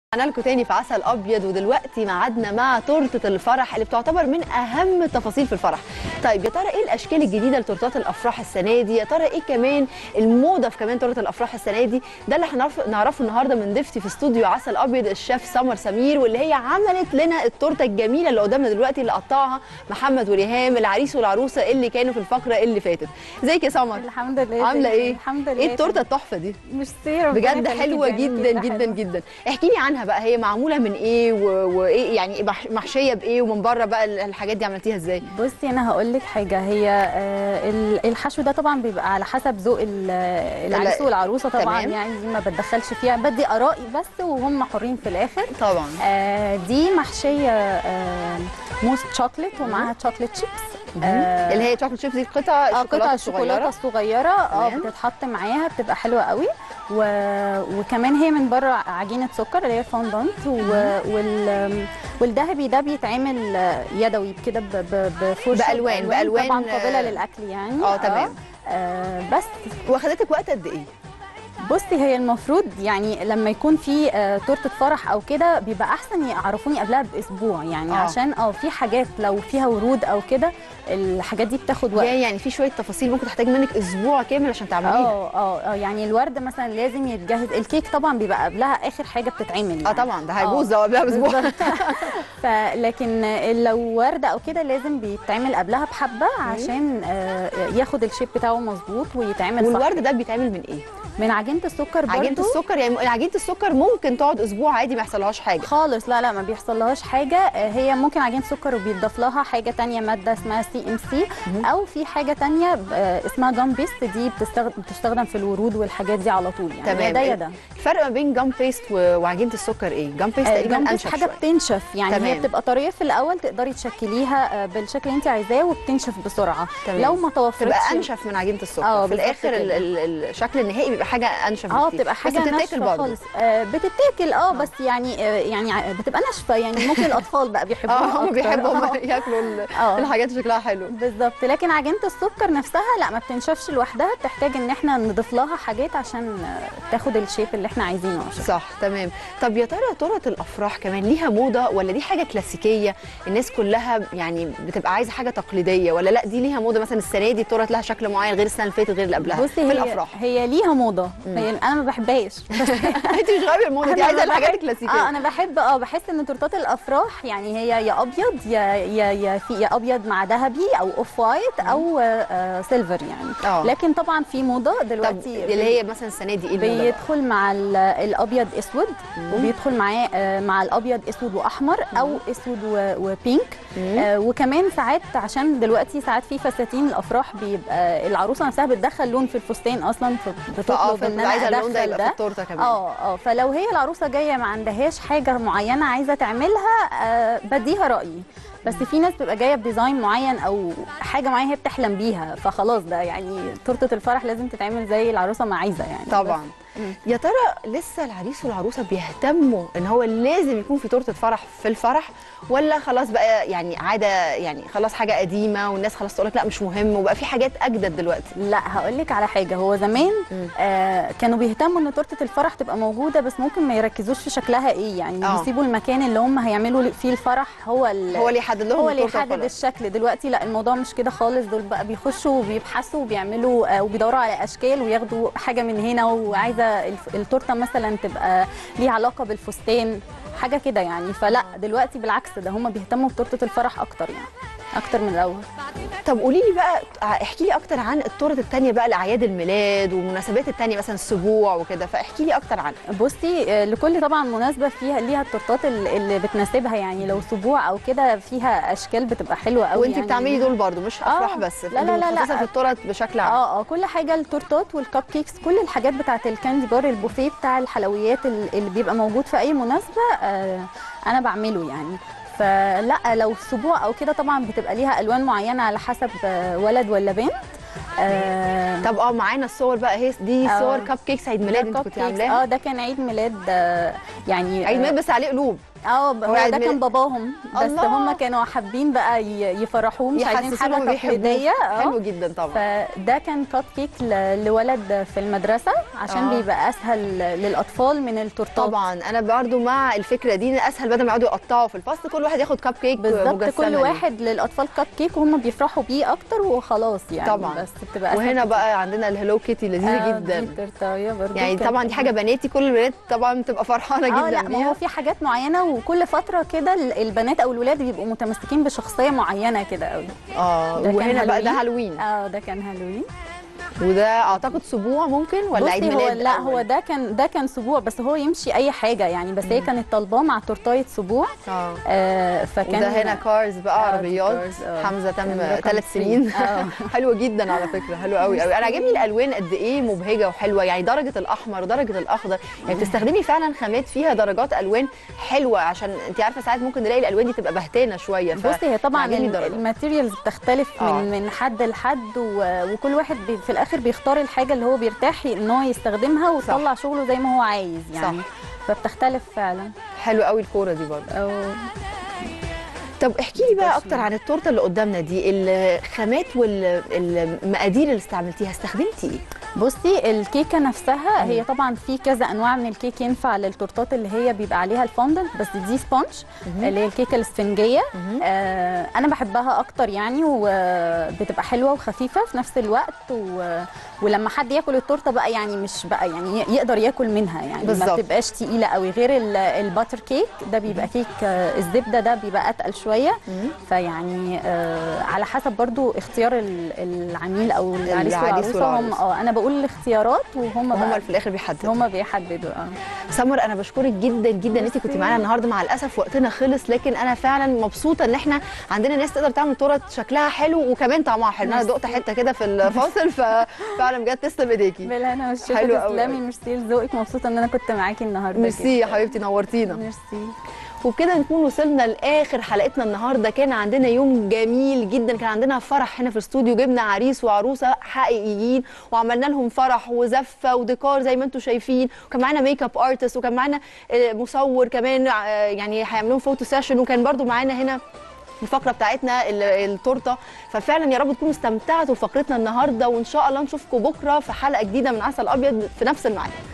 رجعنا لكم تاني في عسل ابيض ودلوقتي ميعادنا مع تورته الفرح اللي بتعتبر من اهم التفاصيل في الفرح طيب يا ترى ايه الاشكال الجديده لتورتات الافراح السنه دي يا ترى ايه كمان الموضه في كمان تورته الافراح السنه دي ده اللي هنعرف نعرفه النهارده من ضيفتي في استوديو عسل ابيض الشيف سمر سمير واللي هي عملت لنا التورته الجميله اللي قدامنا دلوقتي اللي قطعها محمد وريهام العريس والعروسه اللي كانوا في الفقره اللي فاتت ازيك يا سمر الحمد لله عامله ايه الحمد لله ايه التورته التحفه دي مش سيرة بجد حلوه جدا جدا جدا احكي لي عنها بقى هي معموله من ايه و- وايه يعني مح- محشيه بايه ومن بره بقى ال- الحاجات دي عملتيها ازاي بصي انا هقول لك حاجه هي آه، ال- الحشو ده طبعا بيبقى على حسب ذوق ال- العريس والعروسه طبعا تمام. يعني دي ما بتدخلش فيها بدي ارائي بس وهم حرين في الاخر طبعا آه، دي محشيه آه، موس شوكليت ومعاها شوكليت شيبس آه، اللي هي شوكليت شيبس دي قطع اه الشوكولاته قطع الشوكولاته الصغيره الصغيره اه تمام. بتتحط معاها بتبقى حلوه قوي و... وكمان هي من بره عجينه سكر اللي هي فوندانت و... وال... والذهبي ده بيتعمل يدوي كده ب... ب... بفرشه بألوان- بألوان، طبعا قابله آه، للاكل يعني اه تمام. آه بس واخدتك وقت قد ايه بصي هي المفروض يعني لما يكون في آه تورته فرح او كده بيبقى احسن يعرفوني قبلها باسبوع يعني آه. آه. عشان اه في حاجات لو فيها ورود او كده الحاجات دي بتاخد وقت يعني يعني في شويه تفاصيل ممكن تحتاج منك اسبوع كامل عشان تعمليها اه اه اه يعني الورد مثلا لازم يتجهز الكيك طبعا بيبقى قبلها اخر حاجه بتتعمل يعني. اه طبعا ده هيبوظ ده قبلها باسبوع بالظبط. فلكن لو ورده او كده لازم بيتعمل قبلها بحبه عشان آه، ياخد الشيب بتاعه مظبوط ويتعمل صح والورد ده بيتعمل من ايه من عجينه السكر برضو عجينه السكر يعني عجينه السكر ممكن تقعد اسبوع عادي ما يحصلهاش حاجه خالص لا لا ما بيحصلهاش حاجه آه، هي ممكن عجينه سكر وبيضاف لها حاجه تانية ماده اسمها سي ام سي او في حاجه تانية آه، اسمها جام بيست دي بتستخدم بتستخدم في الورود والحاجات دي على طول يعني تمام. يا ده يا ده الفرق ما بين جام بيست و- وعجينه السكر ايه جام بيست آه، تقريبا الجام بيست انشف حاجه شويه بتنشف يعني تمام. هي بتبقى طريه في الاول تقدري تشكليها آه، بالشكل اللي انت عايزاه وبتنشف بسرعه تمام. لو ما توفرتش تبقى انشف من عجينه السكر اه، في بالظبط الاخر ال- كده. ال- الشكل النهائي بيبقى حاجه انشف اه بكتير. بتبقى بس حاجه بتتاكل ناشفه برضه خالص آه بتتاكل اه بس يعني آه يعني ع- بتبقى ناشفه يعني ممكن الاطفال بقى بيحبوها اه هم أكتر. بيحبوا هم آه. ياكلوا ال- اه. الحاجات شكلها حلو بالظبط لكن عجينه السكر نفسها لا ما بتنشفش لوحدها بتحتاج ان احنا نضيف لها حاجات عشان آه، تاخد الشيب اللي احنا عايزينه عشان صح تمام طب يا ترى تورته الافراح كمان ليها موضه ولا دي حاجه كلاسيكيه الناس كلها يعني بتبقى عايزه حاجه تقليديه ولا لا دي ليها موضه مثلا السنه دي التورت لها شكل معين غير السنه اللي فاتت غير اللي قبلها بصي في هي الافراح هي ليها موضه هي انا ما بحبهاش بس انت مش غاويه الموضه دي أنا عايزه بحب- الحاجات اه الكلاسيكيه انا بحب اه بحس ان تورتات الافراح يعني هي يا ابيض يا يا يا في يا ابيض مع ذهبي او اوف وايت او آه سيلفر يعني اه لكن طبعا في موضه طب دلوقتي اللي هي مثلا السنه دي ايه الموضه بقى؟ بيدخل مع ال- الابيض اسود وبيدخل معاه آه، مع الابيض اسود واحمر او اسود و- وبينك مم. آه، وكمان ساعات عشان دلوقتي ساعات في فساتين الافراح بيبقى العروسه نفسها بتدخل لون في الفستان اصلا فاه فبتطلب ان انا عايزه اللون ده ادخل يبقى في ده التورته كمان اه اه فلو هي العروسه جايه ما عندهاش حاجه معينه عايزه تعملها آه بديها رايي بس في ناس بتبقى جايه بديزاين معين او حاجه معينه هي بتحلم بيها فخلاص ده يعني تورته الفرح لازم تتعمل زي العروسه ما عايزه يعني طبعا مم. يا ترى لسه العريس والعروسه بيهتموا ان هو لازم يكون في تورته فرح في الفرح ولا خلاص بقى يعني عاده يعني خلاص حاجه قديمه والناس خلاص تقول لك لا مش مهم وبقى في حاجات اجدد دلوقتي لا هقول لك على حاجه هو زمان مم. آه كانوا بيهتموا ان تورته الفرح تبقى موجوده بس ممكن ما يركزوش في شكلها ايه يعني آه. يسيبوا المكان اللي هم هيعملوا فيه الفرح هو ال- هو اللي يحدد لهم هو اللي التورتة يحدد وخلاص. الشكل دلوقتي لا الموضوع مش كده خالص دول بقى بيخشوا وبيبحثوا وبيعملوا آه، وبيدوروا على اشكال وياخدوا حاجه من هنا وعايزه الف- التورته مثلا تبقى ليها علاقه بالفستان حاجه كده يعني فلا دلوقتي بالعكس ده هم بيهتموا بتورته الفرح اكتر يعني اكتر من الاول طب قولي لي بقى احكي لي اكتر عن التورته الثانيه بقى لاعياد الميلاد والمناسبات الثانيه مثلا السبوع وكده فاحكي لي اكتر عنها بصي آه، لكل طبعا مناسبه فيها ليها التورتات ال- اللي بتناسبها يعني لو اسبوع او كده فيها اشكال بتبقى حلوه قوي وانت يعني بتعملي دول برضو مش آه. افراح بس لا، لا، لا، لا. متخصصة في التورت بشكل عام اه اه كل حاجه التورتات والكب كيكس كل الحاجات بتاعه الكاندي بار البوفيه بتاع الحلويات ال- اللي بيبقى موجود في اي مناسبه آه انا بعمله يعني فلا لو اسبوع او كده طبعا بتبقى ليها الوان معينه على حسب آه، ولد ولا بنت آه طب اه معانا الصور بقى هي دي آه. صور كاب كيكس عيد ميلاد انت كب كنت كيكس. عاملاها اه ده كان عيد ميلاد آه يعني عيد آه، ميلاد بس عليه قلوب اه ب- هو هو عيد ده ميلاد- كان باباهم بس الله. هم كانوا حابين بقى ي- يفرحوه مش عايزين يحسسوهم حاجه بيحبوه. تقليديه اه حلو جدا طبعا فده كان كات كيك ل- لولد في المدرسه عشان آه. بيبقى اسهل للاطفال من التورتات طبعا انا برضو مع الفكره دي إن اسهل بدل ما يقعدوا يقطعوا في الفصل كل واحد ياخد كاب كيك بالظبط مجسمة كل ليه. واحد للاطفال كات كيك وهم بيفرحوا بيه اكتر وخلاص يعني طبعا. بس بتبقى أسهل وهنا كتير. بقى عندنا الهلو كيتي لذيذه آه، جدا دي تورتايه برضو يعني كانت- طبعا دي حاجه بناتي كل البنات طبعا بتبقى فرحانه اه جدا لا ما بيها هو في حاجات معينه وكل فتره كده ال- البنات او الولاد بيبقوا متمسكين بشخصيه معينه كده قوي اه ده كان وهنا بقى ده هالوين. هالوين اه ده كان هالوين وده اعتقد سبوع ممكن ولا عيد بصي هو ميلاد لا أول؟ هو ده كان ده كان سبوع بس هو يمشي اي حاجه يعني بس هي كانت طالباه مع تورتايه سبوع اه آه فكان وده هنا كارز بقى آه، عربيات كارز، آه. حمزه كان تم رقم ثلاث سنين. سنين آه. حلوه جدا على فكره حلوه قوي قوي انا عاجبني الالوان قد ايه مبهجه وحلوه يعني درجه الاحمر ودرجه الاخضر يعني بتستخدمي فعلا خامات فيها درجات الوان حلوه عشان انت عارفه ساعات ممكن نلاقي الالوان دي تبقى بهتانه شويه ف- بصي هي طبعا عاجبني ال- درجة. الماتيريالز بتختلف آه. من من حد لحد و- وكل واحد بي في الاخر بيختار الحاجه اللي هو بيرتاح ان هو يستخدمها ويطلع شغله زي ما هو عايز يعني صح. فبتختلف فعلا حلوه قوي الكوره دي برضه أو طب احكي لي بقى اكتر عن التورته اللي قدامنا دي الخامات والمقادير اللي استعملتيها استخدمتي ايه بصي الكيكه نفسها هي طبعا في كذا انواع من الكيك ينفع للتورتات اللي هي بيبقى عليها الفوندنت بس دي سبونج اللي هي الكيكه الاسفنجيه آه انا بحبها اكتر يعني وبتبقى حلوه وخفيفه في نفس الوقت و... ولما حد ياكل التورته بقى يعني مش بقى يعني يقدر ياكل منها يعني بالظبط. ما بتبقاش تقيله قوي غير ال- الباتر كيك ده بيبقى كيك آه، الزبده ده بيبقى اتقل شويه فيعني آه على حسب برضو اختيار ال- العميل او العريس العريس والعروسه هم والعروس. اه انا بقول الاختيارات وهم هم بقى اللي في الاخر بيحددوا هم بيحددوا اه سمر انا بشكرك جدا جدا ان انت كنت معانا النهارده مع الاسف وقتنا خلص لكن انا فعلا مبسوطه ان احنا عندنا ناس تقدر تعمل تورت شكلها حلو وكمان طعمها حلو انا دقت حته كده في الفاصل ففعلا بجد تسلم ايديكي بالهنا والشفا حلو قوي تسلمي قوي. ميرسي لذوقك مبسوطه ان انا كنت معاكي النهارده ميرسي يا جداً. حبيبتي نورتينا ميرسي وبكده نكون وصلنا لاخر حلقتنا النهارده كان عندنا يوم جميل جدا كان عندنا فرح هنا في الاستوديو جبنا عريس وعروسه حقيقيين وعملنا لهم فرح وزفه وديكور زي ما انتم شايفين وكان معانا ميك اب ارتست وكان معانا آه، مصور كمان آه، يعني هيعملوا فوتو سيشن وكان برضو معانا هنا الفقره بتاعتنا ال- التورته ففعلا يا رب تكونوا استمتعتوا بفقرتنا النهارده وان شاء الله نشوفكم بكره في حلقه جديده من عسل ابيض في نفس الميعاد